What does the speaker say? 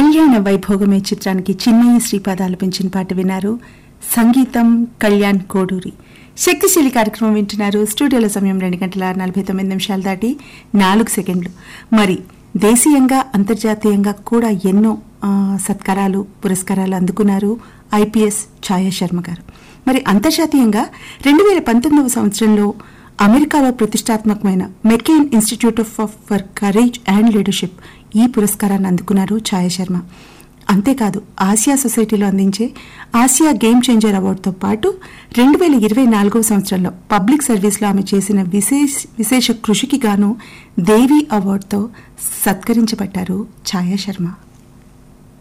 కళ్యాణ వైభోగమే చిత్రానికి చిన్నయ్య శ్రీపాదాలు పెంచిన పాట విన్నారు సంగీతం కళ్యాణ్ కోడూరి శక్తిశీలి కార్యక్రమం వింటున్నారు స్టూడియోలో సమయం రెండు గంటల నలభై తొమ్మిది నిమిషాలు దాటి నాలుగు సెకండ్లు మరి దేశీయంగా అంతర్జాతీయంగా కూడా ఎన్నో ఆ, సత్కారాలు పురస్కారాలు అందుకున్నారు ఐపీఎస్ ఛాయా శర్మ గారు మరి అంతర్జాతీయంగా రెండు వేల పంతొమ్మిదవ సంవత్సరంలో అమెరికాలో ప్రతిష్టాత్మకమైన McCain institute of for courage and leadership ఈ పురస్కారాన్ని అందుకున్నారు ఛాయా శర్మ అంతేకాదు ఆసియా సొసైటీలో అందించే ఆసియా గేమ్ చేంజర్ అవార్డుతో పాటు రెండు వేల ఇరవై నాలుగవ సంవత్సరంలో పబ్లిక్ సర్వీస్లో ఆమె చేసిన విశేష విశేష కృషికి గాను దేవి అవార్డుతో సత్కరించబడ్డారు ఛాయా శర్మ